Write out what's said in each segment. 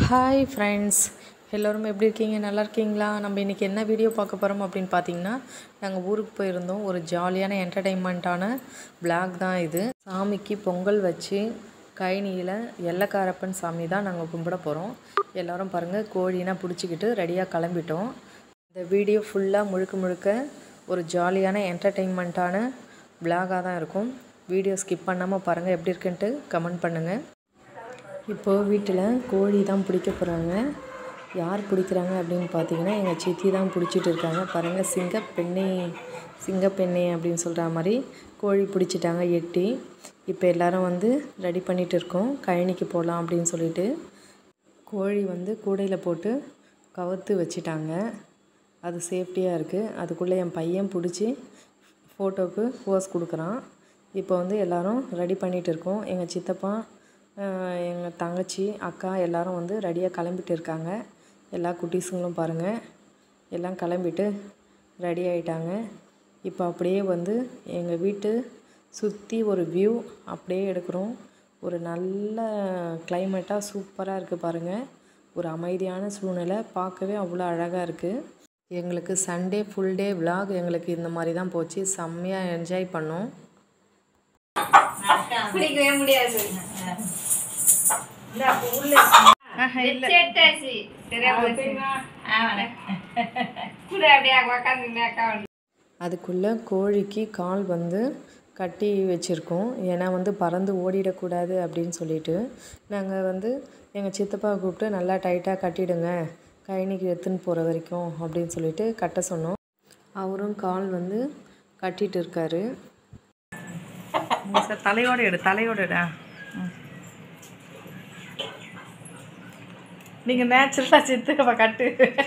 hi friends எல்லோரும் எப்படி இருக்கீங்க நல்லா இருக்கீங்களா நம்ம இன்றைக்கி என்ன வீடியோ பார்க்க போகிறோம் அப்படின்னு பார்த்தீங்கன்னா நாங்கள் ஊருக்கு போயிருந்தோம் ஒரு ஜாலியான என்டர்டெயின்மெண்ட்டான vlog தான் இது சாமிக்கு பொங்கல் வச்சு கைனியில் எல்லக்காரப்பன் சாமி தான் நாங்கள் கும்பிட போகிறோம் எல்லோரும் பாருங்கள் கோழினா பிடிச்சிக்கிட்டு ரெடியாக கிளம்பிட்டோம் இந்த வீடியோ ஃபுல்லாக முழுக்க முழுக்க ஒரு ஜாலியான என்டர்டெயின்மெண்ட்டான vlog-ஆ தான் இருக்கும் வீடியோ ஸ்கிப் பண்ணாமல் பாருங்கள் எப்படி இருக்குன்ட்டு கமெண்ட் பண்ணுங்கள் இப்போது வீட்டில் கோழி தான் பிடிக்க போகிறாங்க யார் பிடிக்கிறாங்க அப்படின்னு பார்த்தீங்கன்னா எங்கள் சித்தி தான் பிடிச்சிட்டு இருக்காங்க பாருங்கள் சிங்கப்பெண்ணே சிங்கப்பெண்ணே அப்படின்னு சொல்கிற மாதிரி கோழி பிடிச்சிட்டாங்க எட்டி இப்போ எல்லாரும் வந்து ரெடி பண்ணிகிட்டு இருக்கோம் கழனிக்கு போகலாம் அப்படின்னு சொல்லிட்டு கோழி வந்து கூடையில் போட்டு கவுத்து வச்சிட்டாங்க அது சேஃப்டியாக இருக்குது அதுக்குள்ளே என் பையன் பிடிச்சி ஃபோட்டோவுக்கு போஸ் கொடுக்குறான் இப்போ வந்து எல்லாரும் ரெடி பண்ணிகிட்டு இருக்கோம் எங்கள் சித்தப்பா எங்கள் தங்கச்சி அக்கா எல்லாரும் வந்து ரெடியாக கிளம்பிட்டு இருக்காங்க எல்லா குட்டீஸுங்களும் பாருங்கள் எல்லாம் கிளம்பிட்டு ரெடி ஆகிட்டாங்க இப்போ அப்படியே வந்து எங்கள் வீட்டு சுற்றி ஒரு வியூ அப்படியே எடுக்கிறோம் ஒரு நல்ல கிளைமேட்டாக சூப்பராக இருக்குது பாருங்கள் ஒரு அமைதியான சூழ்நிலை பார்க்கவே அவ்வளோ அழகாக இருக்குது எங்களுக்கு சண்டே ஃபுல் டே vlog எங்களுக்கு இந்த மாதிரி தான் போச்சு செம்மையாக என்ஜாய் பண்ணோம் பிடிக்கவே முடியாது செட்டாச்சு சரியா போச்சு ஆமாண்ணே கூட அப்படியே உக்காந்து அக்கா வந்து அதுக்குள்ளே கோழிக்கு கால் வந்து கட்டி வச்சுருக்கோம் ஏன்னா வந்து பறந்து ஓடிடக்கூடாது அப்படின்னு சொல்லிட்டு நாங்கள் வந்து எங்கள் சித்தப்பா கூப்பிட்டு நல்லா டைட்டாக கட்டிடுங்க கழனிக்கு எடுத்துன்னு போகிற வரைக்கும் அப்படின்னு சொல்லிட்டு கட்ட சொன்னோம் அவரும் கால் வந்து கட்டிட்டு இருக்காரு சார் தலையோட எடு தலையோட எடு நீங்க நேச்சுரலா சித்துக்கப்பா கட்டு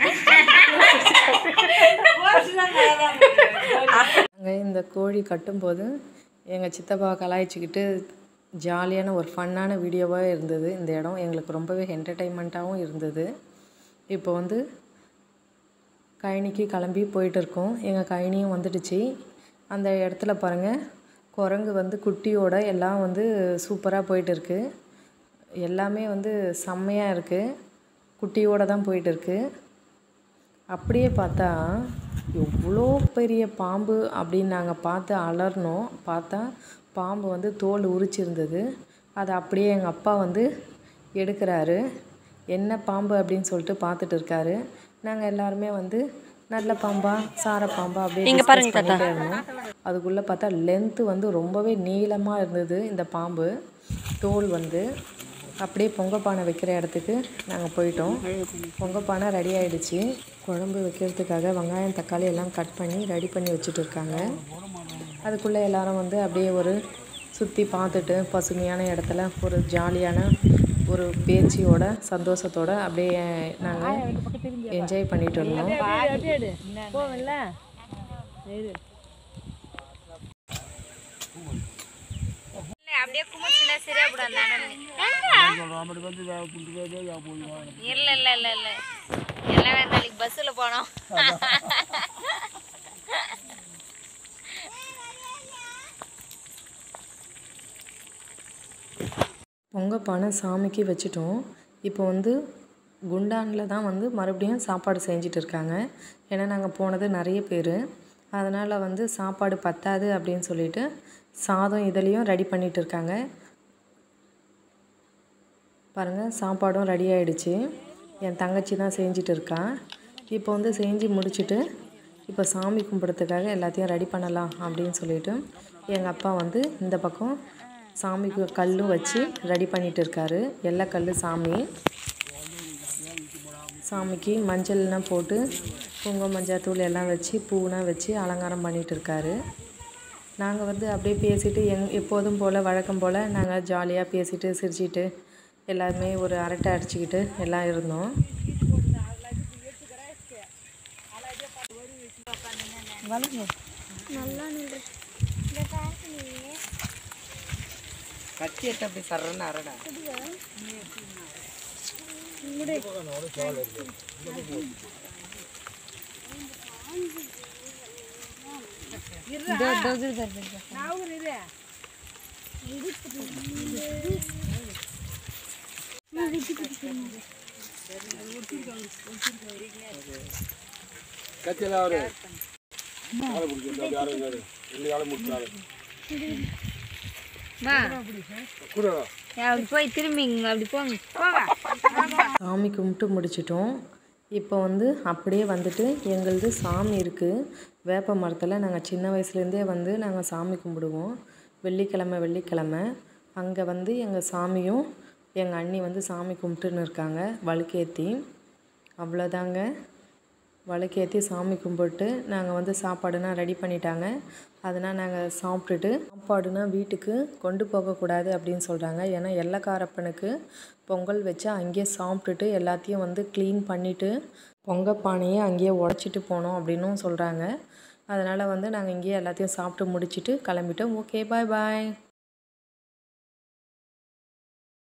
நாங்கள் இந்த கோழி கட்டும்போது எங்கள் சித்தப்பா கலாய்ச்சிக்கிட்டு ஜாலியான ஒரு ஃபன்னான வீடியோவாக இருந்தது இந்த இடம் எங்களுக்கு ரொம்பவே என்டர்டெயின்மெண்ட்டாகவும் இருந்தது இப்போ வந்து கழனிக்கு கிளம்பி போயிட்டு இருக்கோம் எங்கள் கழனியும் வந்துடுச்சு அந்த இடத்துல பாருங்கள் குரங்கு வந்து குட்டியோட எல்லாம் வந்து சூப்பராக போயிட்டு இருக்கு எல்லாமே வந்து செம்மையாக இருக்குது குட்டியோட தான் போயிட்டு இருக்கு அப்படியே பார்த்தா எவ்வளோ பெரிய பாம்பு அப்படின்னு நாங்கள் பார்த்து அலர்னோம் பார்த்தா பாம்பு வந்து தோல் உரிச்சிருந்தது அதை அப்படியே எங்கள் அப்பா வந்து எடுக்கிறாரு என்ன பாம்பு அப்படின்னு சொல்லிட்டு பார்த்துட்டு இருக்காரு நாங்கள் எல்லாருமே வந்து நல்ல பாம்பா சார பாம்பா அப்படியே discuss பண்ணிட்டே இருந்தோம் அதுக்குள்ளே பார்த்தா லென்த்து வந்து ரொம்பவே நீளமாக இருந்தது இந்த பாம்பு தோல் வந்து அப்படியே பொங்கப்பானை வைக்கிற இடத்துக்கு நாங்கள் போயிட்டோம் பொங்கப்பானை ரெடி ஆயிடுச்சு குழம்பு வைக்கிறதுக்காக வெங்காயம் தக்காளி எல்லாம் கட் பண்ணி ரெடி பண்ணி வச்சுட்டு இருக்காங்க அதுக்குள்ளே எல்லாரும் வந்து அப்படியே ஒரு சுற்றி பார்த்துட்டு பசுமையான இடத்துல ஒரு ஜாலியான ஒரு பேச்சியோட சந்தோஷத்தோட அப்படியே நாங்கள் என்ஜாய் பண்ணிட்டு இருந்தோம் இல்ல, அப்படியே குமிச்சுனா சரியா போடும் அந்த அண்ணன் இல்ல இல்ல இல்ல இல்ல எல்லாம் வேற நாளைக்கு பஸ்ஸில் போனோம் பொங்கப்பானை சாமிக்கு வச்சுட்டோம் இப்போ வந்து குண்டானில் தான் வந்து மறுபடியும் சாப்பாடு செஞ்சுட்டு இருக்காங்க ஏன்னா நாங்கள் போனது நிறைய பேர் அதனால் வந்து சாப்பாடு பத்தாது அப்படின்னு சொல்லிட்டு சாதம் இதுலேயும் ரெடி பண்ணிட்டு இருக்காங்க பாருங்கள் சாப்பாடும் ரெடி ஆயிடுச்சு என் தங்கச்சி தான் செஞ்சுட்டு இருக்கா இப்போ வந்து செஞ்சு முடிச்சுட்டு இப்போ சாமி கும்பிட்றதுக்காக எல்லாத்தையும் ரெடி பண்ணலாம் அப்படின்னு சொல்லிட்டு எங்கள் அப்பா வந்து இந்த பக்கம் சாமிக்கு கல்லும் வச்சு ரெடி பண்ணிட்டு இருக்காரு எல்லா கல் சாமி சாமிக்கு மஞ்சள்லாம் போட்டு குங்குமம் மஞ்சள் தூள் எல்லாம் வச்சு பூவெலாம் வச்சு அலங்காரம் பண்ணிட்டு இருக்காரு நாங்கள் வந்து அப்படியே பேசிட்டு எங் எப்போதும் போல் வழக்கம் போல் நாங்கள் ஜாலியாக பேசிட்டு சிரிச்சிட்டு எல்லாருமே ஒரு அரட்டை அடிச்சுக்கிட்டு எல்லாம் இருந்தோம் கத்தி எடுத்து அப்படி சரன்னு அரடா கத்தியில் அவரு ஆளை பிடிச்சி அப்படி யாரும் இருக்காரு ரெண்டு ஆளை முடிச்சாரு கூட அப்படி போய் திரும்பி இங்க அப்படி போங்க போங்க சாமி கும்பிட்டு முடிச்சிட்டோம் இப்போ வந்து அப்படியே வந்துட்டு எங்களது சாமி இருக்குது வேப்ப மரத்தில் நாங்கள் சின்ன வயசுலேருந்தே வந்து நாங்கள் சாமி கும்பிடுவோம் வெள்ளிக்கிழமை வெள்ளிக்கிழமை அங்கே வந்து எங்கள் சாமியும் எங்கள் அண்ணி வந்து சாமி கும்பிட்டுன்னு இருக்காங்க வழுக்கேற்றி அவ்வளோதாங்க வழுக்கேற்றி சாமி கும்பிட்டு நாங்கள் வந்து சாப்பாடுனா ரெடி பண்ணிட்டாங்க அதனால் நாங்கள் சாப்பிட்டுட்டு சாப்பாடுனா வீட்டுக்கு கொண்டு போகக்கூடாது அப்படின்னு சொல்கிறாங்க ஏன்னா எல்லக்காரப்பனுக்கு பொங்கல் வச்சு அங்கேயே சாப்பிட்டுட்டு எல்லாத்தையும் வந்து க்ளீன் பண்ணிவிட்டு பொங்க பானையை அங்கேயே உடச்சிட்டு போனோம் அப்படின்னும் சொல்கிறாங்க அதனால் வந்து நாங்கள் இங்கேயே எல்லாத்தையும் சாப்பிட்டு முடிச்சிட்டு கிளம்பிட்டோம் ஓகே பாய் பாய்